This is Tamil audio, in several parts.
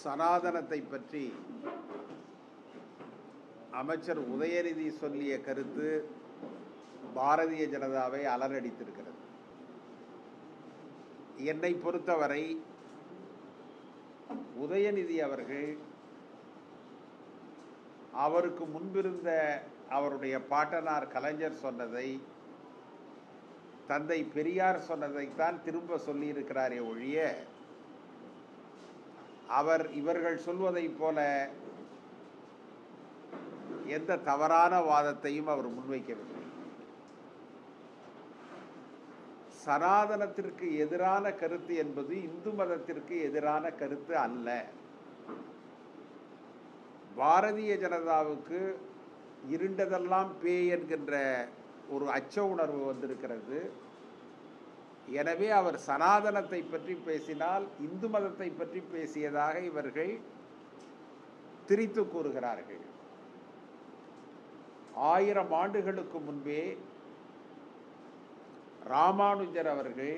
சனாதனத்தை பற்றி அமைச்சர் உதயநிதி சொல்லிய கருத்து பாரதிய ஜனதாவை அலறடித்திருக்கிறது என்னை பொறுத்தவரை உதயநிதி அவர்கள் அவருக்கு முன்பிருந்த அவருடைய பாட்டனார் கலைஞர் சொன்னதை தந்தை பெரியார் சொன்னதைத்தான் திரும்ப சொல்லியிருக்கிறாரே ஒழிய அவர் இவர்கள் சொல்வதைப் போல எந்த தவறான வாதத்தையும் அவர் முன்வைக்கவில்லை சனாதனத்திற்கு எதிரான கருத்து என்பது இந்து மதத்திற்கு எதிரான கருத்து அல்ல பாரதிய ஜனதாவுக்கு இருண்டதெல்லாம் பேய் என்கின்ற ஒரு அச்ச உணர்வு வந்திருக்கிறது எனவே அவர் சனாதனத்தை பற்றி பேசினால் இந்து மதத்தை பற்றி பேசியதாக இவர்கள் திரித்து கூறுகிறார்கள் ஆயிரம் ஆண்டுகளுக்கு முன்பே ராமானுஜர் அவர்கள்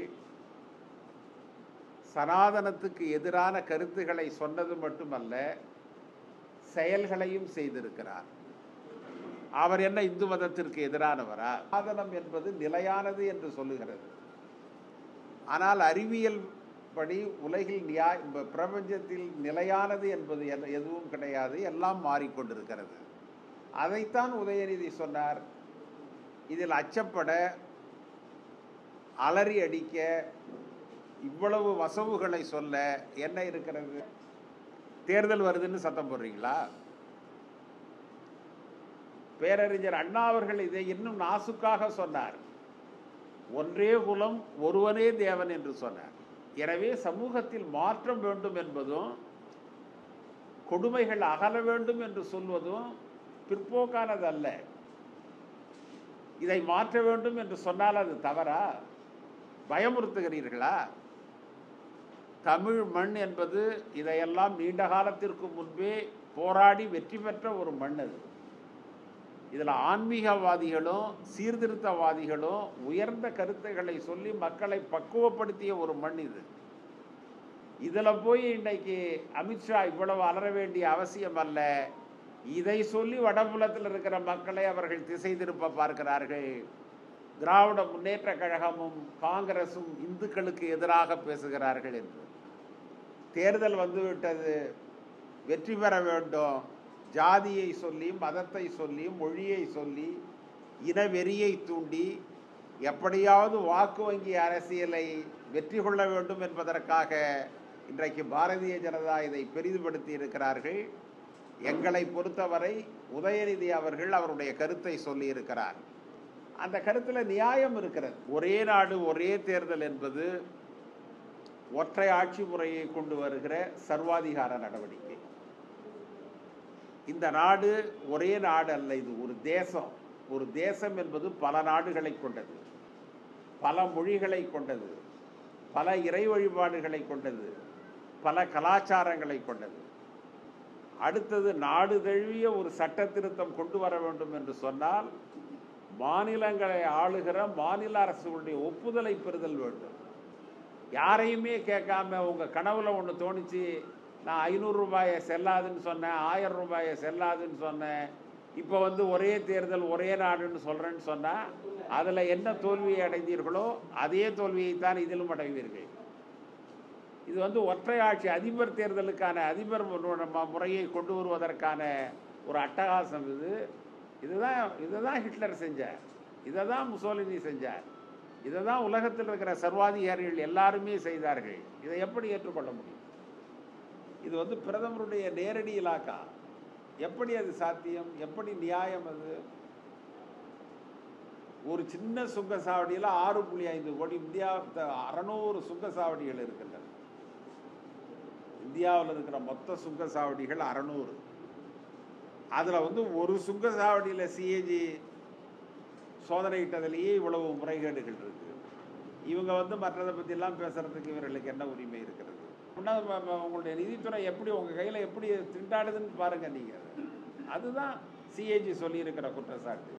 சனாதனத்துக்கு எதிரான கருத்துக்களை சொன்னது மட்டுமல்ல செயல்களையும் செய்திருக்கிறார் அவர் என்ன இந்து மதத்திற்கு எதிரானவரா சனாதனம் என்பது நிலையானது என்று சொல்லுகிறது ஆனால் அறிவியல் படி உலகில் நியாய பிரபஞ்சத்தில் நிலையானது என்பது எதுவும் கிடையாது எல்லாம் மாறிக்கொண்டிருக்கிறது அதைத்தான் உதயநிதி சொன்னார் இதில் அச்சப்பட அலறி அடிக்க இவ்வளவு வசவுகளை சொல்ல என்ன இருக்கிறது தேர்தல் வருதுன்னு சத்தம் போடுறீங்களா பேரறிஞர் அண்ணா அவர்கள் இதை இன்னும் நாசுக்காக சொன்னார் ஒன்றே குலம் ஒருவனே தேவன் என்று சொன்னார் எனவே சமூகத்தில் மாற்றம் வேண்டும் என்பதும் கொடுமைகள் அகல வேண்டும் என்று சொல்வதும் பிற்போக்கானது அல்ல இதை மாற்ற வேண்டும் என்று சொன்னால் அது தவறா பயமுறுத்துகிறீர்களா தமிழ் மண் என்பது இதையெல்லாம் நீண்ட காலத்திற்கு முன்பே போராடி வெற்றி பெற்ற ஒரு மண் அது இதில் ஆன்மீகவாதிகளும் சீர்திருத்தவாதிகளும் உயர்ந்த கருத்துக்களை சொல்லி மக்களை பக்குவப்படுத்திய ஒரு மண் இது இதில் போய் இன்னைக்கு அமித்ஷா இவ்வளவு அலற வேண்டிய அவசியம் அல்ல இதை சொல்லி வடபுலத்தில் இருக்கிற மக்களை அவர்கள் திசை திருப்ப பார்க்கிறார்கள் திராவிட முன்னேற்ற கழகமும் காங்கிரசும் இந்துக்களுக்கு எதிராக பேசுகிறார்கள் என்று தேர்தல் வந்துவிட்டது வெற்றி பெற வேண்டும் ஜாதியை சொல்லி மதத்தை சொல்லி மொழியை சொல்லி இனவெறியை தூண்டி எப்படியாவது வாக்கு வங்கி அரசியலை வெற்றி கொள்ள வேண்டும் என்பதற்காக இன்றைக்கு பாரதிய ஜனதா இதை பெரிதுபடுத்தி இருக்கிறார்கள் எங்களை பொறுத்தவரை உதயநிதி அவர்கள் அவருடைய கருத்தை சொல்லி இருக்கிறார் அந்த கருத்தில் நியாயம் இருக்கிறது ஒரே நாடு ஒரே தேர்தல் என்பது ஒற்றை ஆட்சி முறையை கொண்டு வருகிற சர்வாதிகார நடவடிக்கை இந்த நாடு ஒரே நாடு அல்ல இது ஒரு தேசம் ஒரு தேசம் என்பது பல நாடுகளை கொண்டது பல மொழிகளை கொண்டது பல இறை வழிபாடுகளை கொண்டது பல கலாச்சாரங்களை கொண்டது அடுத்தது நாடு தழுவிய ஒரு சட்ட திருத்தம் கொண்டு வர வேண்டும் என்று சொன்னால் மாநிலங்களை ஆளுகிற மாநில அரசுகளுடைய ஒப்புதலை பெறுதல் வேண்டும் யாரையுமே கேட்காம உங்கள் கனவுல ஒன்று தோணிச்சு நான் ஐநூறு ரூபாயை செல்லாதுன்னு சொன்னேன் ஆயிரம் ரூபாயை செல்லாதுன்னு சொன்னேன் இப்போ வந்து ஒரே தேர்தல் ஒரே நாடுன்னு சொல்கிறேன்னு சொன்னால் அதில் என்ன தோல்வியை அடைந்தீர்களோ அதே தோல்வியைத்தான் இதிலும் அடைவீர்கள் இது வந்து ஒற்றை ஆட்சி அதிபர் தேர்தலுக்கான அதிபர் முறையை கொண்டு வருவதற்கான ஒரு அட்டகாசம் இது இதுதான் இதை தான் ஹிட்லர் செஞ்சார் இதை தான் முசோலினி செஞ்சார் இதை தான் உலகத்தில் இருக்கிற சர்வாதிகாரிகள் எல்லாருமே செய்தார்கள் இதை எப்படி ஏற்றுக்கொள்ள முடியும் இது வந்து பிரதமருடைய நேரடி இலாக்கா எப்படி அது சாத்தியம் எப்படி நியாயம் அது ஒரு சின்ன சுங்கசாவடியில் ஆறு புள்ளி ஐந்து கோடி இந்தியா அறநூறு சுங்கசாவடிகள் இருக்கின்றன இந்தியாவில் இருக்கிற மொத்த சுங்கசாவடிகள் அறநூறு அதில் வந்து ஒரு சுங்கசாவடியில் சிஏஜி சோதனையிட்டதிலேயே இவ்வளவு முறைகேடுகள் இருக்கு இவங்க வந்து மற்றதை பற்றிலாம் பேசுறதுக்கு இவர்களுக்கு என்ன உரிமை இருக்கிறது உங்களுடைய நிதித்துறை எப்படி உங்கள் கையில் எப்படி திண்டாடுதுன்னு பாருங்கள் நீங்கள் அதுதான் சிஏஜி சொல்லியிருக்கிற குற்றச்சாட்டு